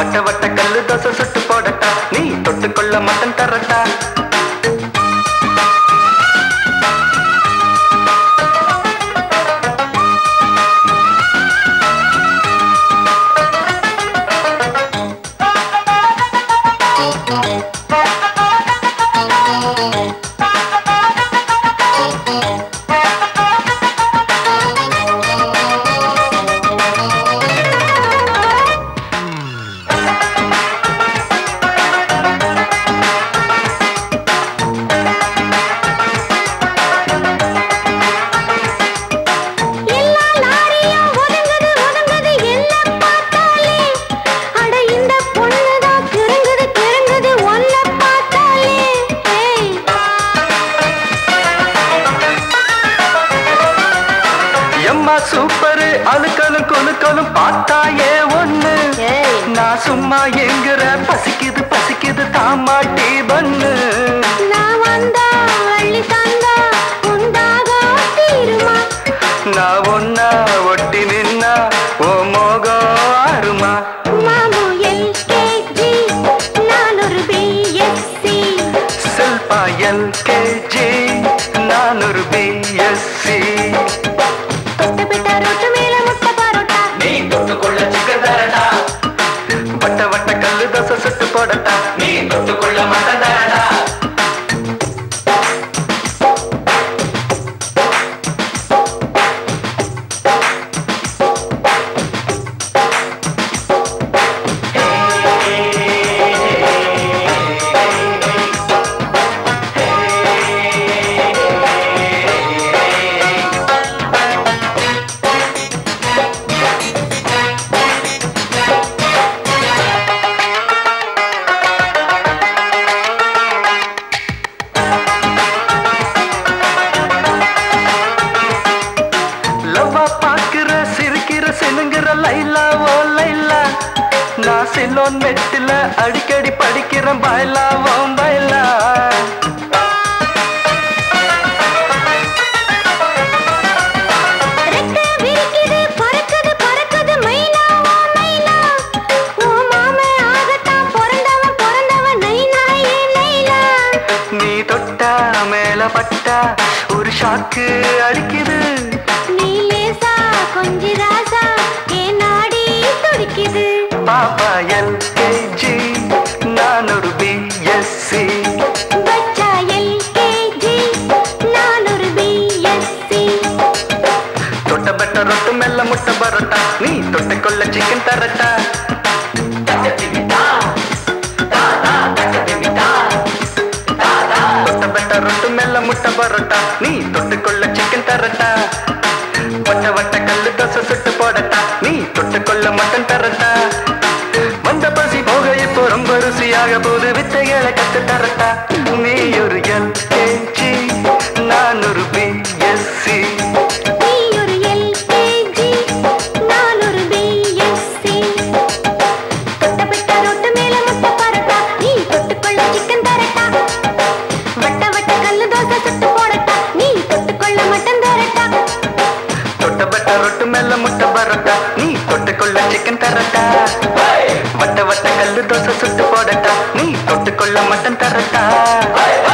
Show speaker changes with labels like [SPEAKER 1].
[SPEAKER 1] வட்ட வட்ட கல்லு தோசை சுட்டு போடட்டா நீ தொட்டுக்கொள்ள மட்டன் தரட்டா
[SPEAKER 2] எல்லா லாரியும் ஒதுங்குது ஒதுங்குது என்ன பார்த்தாலே அட இந்த பொண்ணுதான் கிறங்குது கிறங்குது ஒன்ன பார்த்தாலே ஏய்
[SPEAKER 1] எம்மா சூப்பரு அழுக்கலும் குலுக்கலும் பார்த்தாயே ஒண்ணு
[SPEAKER 2] ஏய்.
[SPEAKER 1] நான் சும்மா எங்குற பசிக்குது பசிக்குது தாமாட்டி பண்ணு
[SPEAKER 2] நான் வந்தா அள்ளி தந்தா உண்டாக தீருமா
[SPEAKER 1] நான் ஒன்னா ஒட்டி நின்னா ஓ மோகம் ஆறுமா
[SPEAKER 2] மாமு எல்கேஜி நான் ஒரு பிஎஸ்சி
[SPEAKER 1] செல்பா எல்கேஜி நான் ஒரு பிஎஸ்சி
[SPEAKER 2] தொட்டு பிட்ட ரொட்டு மேல முட்டை பரோட்டா
[SPEAKER 1] நீ தொட்டுக்கொள்ள சிக்கன் தரடா வட்ட வட்ட கல்லு தோசை சுட்டு போடட்டா நீ தொட்டுக்கொள்ள மட்டன் தரடா லவ்வா பாக்குற சிரிக்கிற சினுங்கிற லைலா ஓ லைலா நான் சிலோன் மெட்டில அடிக்கடி படிக்கிறேன் பாய்லா ஓ பாய்லா
[SPEAKER 2] ரெக்க விரிக்குது பறக்குது பறக்குது மைனா ஓ மைனா ஓ மாமே ஆகத்தான் பிறந்தவன் பிறந்தவன் நைனா ஏ நைனா
[SPEAKER 1] நீ தொட்டா மேல பட்டா ஒரு ஷாக்கு அடிக்குது
[SPEAKER 2] நீ லேசா கொஞ்சி ராசா ஏ நாடி துடிக்குது
[SPEAKER 1] பாப்பா எல்கேஜி நான் ஒரு பிஎஸ்சி
[SPEAKER 2] பச்சா எல்கேஜி நான் ஒரு பிஎஸ்சி
[SPEAKER 1] தொட்ட பெட்ட ரொட்டு மெல்ல முட்டை பரோட்டா நீ தொட்டுக்கொள்ள சிக்கன் தரட்டா தொட்ட பெட்ட ரொட்டு மெல்ல முட்டை பரோட்டா நீ தொட்டுக்கொள்ள சிக்கன் தரட்டா வட்ட வட்ட கல்லு தோசை சுட்டு போடட்டா நீ தொட்டுக்கொள்ள மட்டன் தரட்டா வந்த பசி போக இப்போ ரொம்ப ருசியாக போது வித்தைகளை கத்து தரட்டா நீ ஒரு எல்கேஜி நான் ஒரு பிஎஸ்சி
[SPEAKER 2] நீ ஒரு எல்கேஜி நான் ஒரு பிஎஸ்சி தொட்ட பிட்ட ரொட்டு மேல முட்டை பரோட்டா நீ தொட்டுக்கொள்ள சிக்கன் தரட்டா வட்ட வட்ட கல்லு தோசை சுட்டு போடட்டா நீ தொட்டுக்கொள்ள மட்டன் தரட்டா
[SPEAKER 1] தொட்ட பெட்ட ரொட்டு மேல முட்டை பரோட்டா நீ தொட்டுக்கொள்ள சிக்கன் தரட்டா வட்ட வட்ட கல்லு தோசை சுட்டு போடட்டா நீ தொட்டுக்கொள்ள மட்டன் தரட்டா